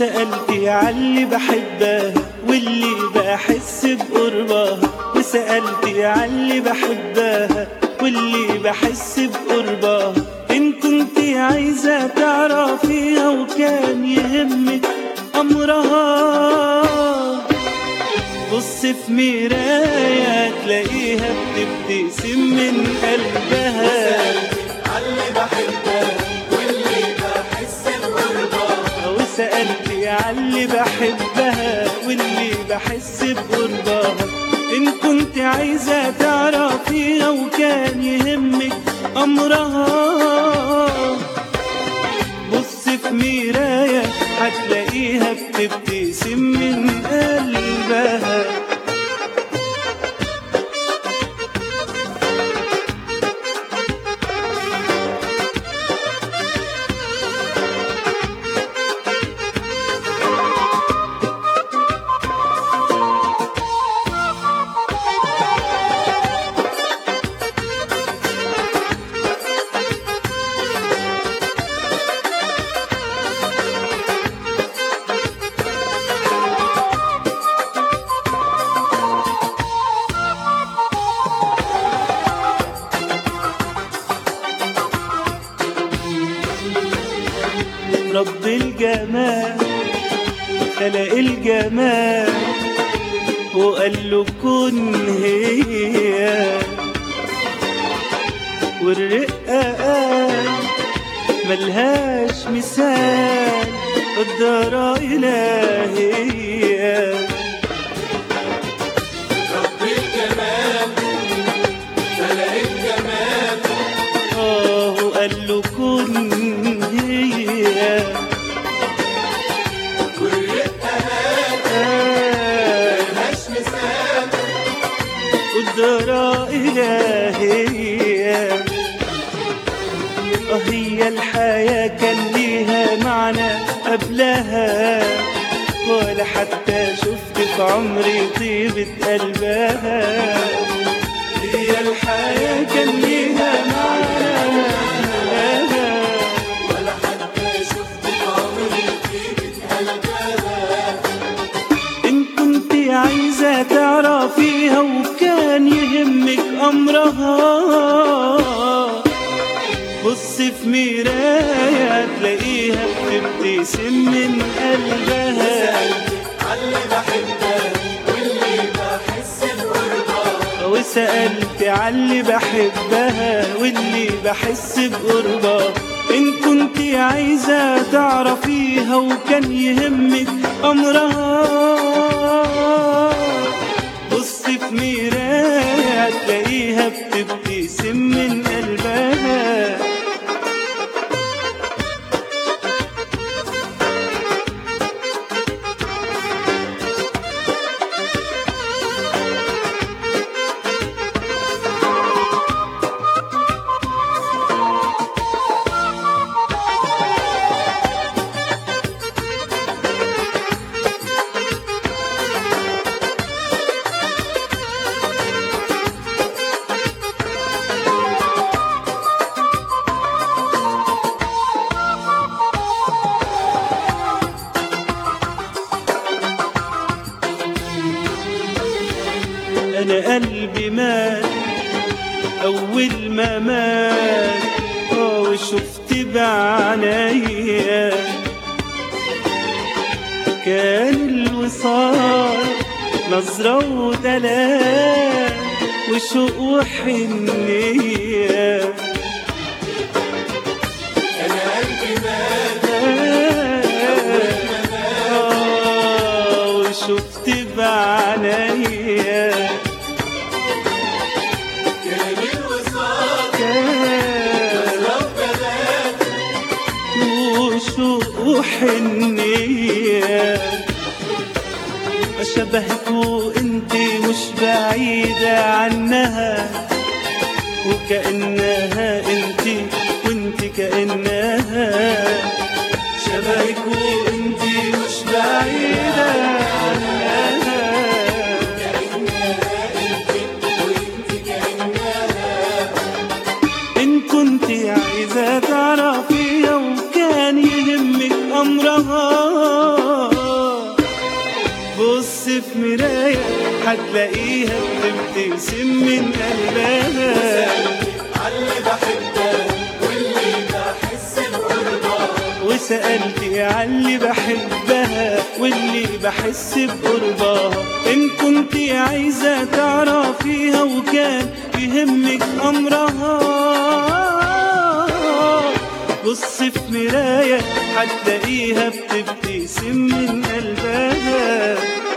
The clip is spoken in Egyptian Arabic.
وسألتي عاللي بحبها واللي بحس بقربها وسألتي عاللي بحبها واللي بحس بقربها إن كنت عايزة تعرفيها وكان يهمك أمرها بص في مراية تلاقيها بتبتسم من قلبها عاللي بحبها واللي بحس بقربها وسألتي عاللي بحبها واللي بحس بقربها إن كنت عايزة تعرفيها وكان يهمك أمرها بص في مراية هتلاقيها بتبتسم من قلبها رب الجمال خلق الجمال وقال له كن هي والرقة قال ملهاش مثال قدرة إلهية رب الجمال خلق الجمال آه وقال له كن هي والرقة آه ملهاش مثال قدرة إلهية آه هي الحياة كان ليها معنى قبلها ولا حتى شفت في عمري طيبة قلبها هي الحياة كان ليها معنى قبلها ولا حتى شفت عمري طيبة قلبها إن كنت عايزة تعرفيها وكان يهمك أمرها بص في مراية تلاقيها بتبتسم من قلبها عاللي بحبها واللي بحس بقربها وسألت عاللي بحبها واللي بحس بقربها إن كنت عايزة تعرفيها وكان يهمك أمرها بص في مراية تلاقيها بتبتسم من قلبها أنا قلبي مات أول ما مات آه وشفت بعينيا كان الوصال نظرة ودلال وشوق وحنية أنا قلبي مات آه وشفت بعينيا كان الوصال كان رب بلاد وشوق وحنية شبهك وانت مش بعيدة عنها وكأنها انت وانت كأنها شبهك وانت مش بعيدة عنها إن كنت عايزة تعرفيها وكان يهمك أمرها في مراية هتلاقيها بتبتسم من قلبها عاللي بحبها واللي بحس بقربها وسألت عاللي بحبها واللي بحس بقربها إن كنت عايزة تعرفيها وكان يهمك أمرها بص في مراية هتلاقيها بتبتسم من قلبها